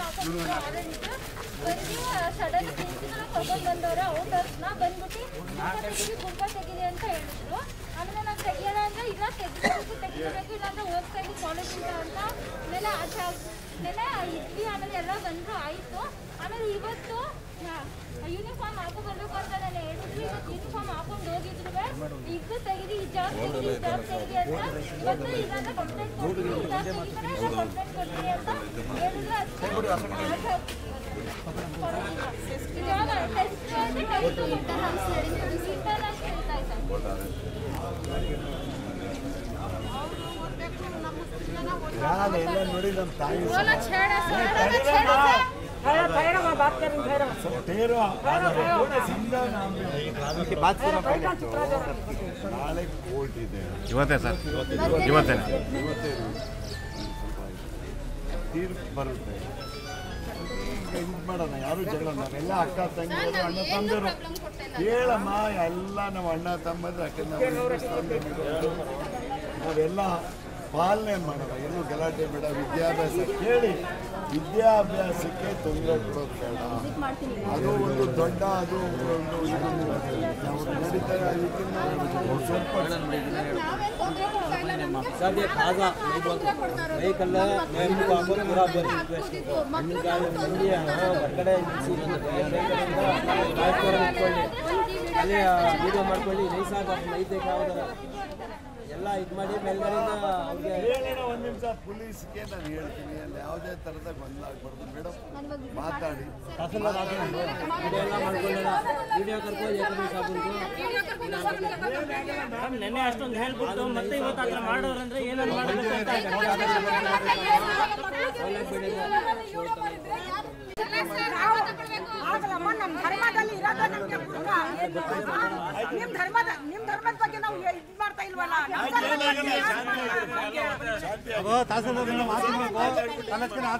ಹಾಕೊಂಡಿದ್ರು orange ಬಂದು sudden principal ಕರ್ಕೊಂಡು ಬಂದವ್ರೆ ಔಟರ್ಸ್ನ ಬಂದ್ಬಿಟ್ಟು ಗುಂಪ ತೆಗೀರಿ ಗುಂಪ ತೆಗೀರಿ ಅಂತ ಹೇಳಿದ್ರು ಆಮೇಲೆ ನಾನು ತೆಗಿಯೋಣ ಅಂದ್ರೆ ಇಲ್ಲ ತೆಗಿಬೇಕು ತೆಗಿಬೇಕು ಇಲ್ಲಾಂದ್ರೆ ಹೋಗ್ತಾ ಇದ್ವಿ ಕಾಲೇಜಿಂದ ಅಂತ ಆಮೇಲೆ ಆಚೆ ಆಮೇಲೆ ಇದ್ವಿ ಆಮೇಲೆ ಎಲ್ಲ ಬಂದ್ರು ಆಯಿತು ಆಮೇಲೆ ಇವತ್ತು ಯೂನಿಫಾರ್ಮ್ ಹಾಕೋ ಬರ್ಬೇಕು ಅಂತ ನಾನು ಹೇಳಿದ್ರು ಇವತ್ತು ಯೂನಿಫಾರ್ಮ್ ಹಾಕೊಂಡು ಹೋಗಿದ್ರು ಇದು ತೆಗೀರಿ ಈ ಜಾಬ್ ತೆಗೀರಿ ಈ ಜಾಬ್ ತೆಗೀರಿ ಅಂತ ಇವತ್ತು ಇಲ್ಲಾಂದ್ರೆ ಕಂಪ್ಲೇಂಟ್ ಕೊಡ್ತೀನಿ ಈ ಜಾಬ್ ತೆಗಿತಾರೆ ಇಲ್ಲ ಕಂಪ್ಲೇಂಟ್ ಕೊಡ್ತೀನಿ ಅಂತ ಹೇಳಿದ್ರು ಅಷ್ಟೇ ಇವಾಗ ಟೆಸ್ಟ್ ಟೆಸ್ಟ್ ಇಂಟರ್ನಲ್ಸ್ ನಡೀತಿದೆ ಇಂಟರ್ನಲ್ಸ್ ನಡೀತಾ ಇದೆ ಎಲ್ಲ ನೋಡಿ ನಮ್ಮ ತಾಯಿ रोला छेड़ा से रोला छेड़ा से ತೇರೋ ಸಿಂಧಾ ನಾಮ ನಾಳೆ ಕೋರ್ಟ್ ಇದೆ ಇವತ್ತೇ ಸರ್ ಇವತ್ತೇನೆ ಇವತ್ತೇ ತೀರ್ಪು ಬರುತ್ತೆ ಇದು ಮಾಡೋಣ ಯಾರು ಜಗಳ ನಾವೆಲ್ಲ ಅಕ್ಕ ತಂಗಿಯರು ಅಣ್ಣ ತಮ್ಮದರು ಹೇಳಮ್ಮ ಎಲ್ಲ ನಾವು ಅಣ್ಣ ತಮ್ಮದ್ರು ಯಾಕಂದ್ರೆ ನಾವು ಹಿಂದೂಸ್ತಾನದಲ್ಲಿರೋರು. ನಾವೆಲ್ಲ ಪಾಲನೆ ಮಾಡೋಣ ಎಲ್ಲೂ ಗಲಾಟೆ ಬೇಡ ವಿದ್ಯಾಭ್ಯಾಸ ಕೇಳಿ ವಿದ್ಯಾಭ್ಯಾಸಕ್ಕೆ ತೊಂದರೆ ಕೊಡೋದು ಬೇಡ ಅದು ಒಂದು ದೊಡ್ಡ ಅದು ಒಂದು ಇದು ನಾವು ನಡೀತಾರೆ ಇದನ್ನ ಸ್ವಲ್ಪ सब ये खाजा नहीं कल मैं इनको आपको पूरा बोल रिक्वेस्ट ಹಣ್ಣುಗಾಯಿ ಮಂಡಿ ಹೊರಗಡೆ ನಿಲ್ಲಿಸಿ ಅಲ್ಲಿ ವಿಡಿಯೋ ಮಾಡ್ಕೊಳ್ಳಿ ನೈಸ್ ಆಗ ನೈತೆ ಕಾವದಾರ ಎಲ್ಲ ಇದು ಮಾಡಿ ಮೇಲ್ಗಡೆಯಿಂದ ಅವ್ರಿಗೆ ಹೇಳೋಣ ಒಂದು ನಿಮಿಷ ಪೊಲೀಸ್ಗೆ ನಾನು ಹೇಳ್ತೀನಿ ಅಲ್ಲಿ ಯಾವುದೇ ಥರದ ಗೊಂದಲ ಆಗ್ಬಾರ್ದು ಮೇಡಮ್ ಮಾತಾಡಿ ವಿಡಿಯೋ ಎಲ್ಲ ಮಾಡ್ಕೊಳ್ಳೋಣ ವಿಡಿಯೋ ಕರ್ಕೊಂಡು ಏಕಮಿ ಸಾಬೂನ್ದು ನೆನ್ನೆ ಅಷ್ಟೊಂದು ಹೇಳ್ಬಿಟ್ಟು ಮತ್ತೆ ಇವತ್ತು ಆ ಥರ ಮಾಡೋರಂದ್ರೆ ಏನಾದ್ರು ಮಾಡಬೇಕು ಅಂತ ಆಗಲ್ಲಮ್ಮ ನಮ್ಮ ಧರ್ಮದಲ್ಲಿ ಇರೋದು ನಮ್ಗೆ ಪುಣ್ಯ. ನಿಮ್ ಧರ್ಮದ ನಿಮ್ ಧರ್ಮದ ಬಗ್ಗೆ ನಾವು ಇದು ಮಾಡ್ತಾ ಇಲ್ವಲ್ಲ ನಮ್ಮ ಧರ್ಮದ ಬಗ್ಗೆ ಯಾಕ್ ಮಾಡ್ತಾ ಇಲ್ಲ?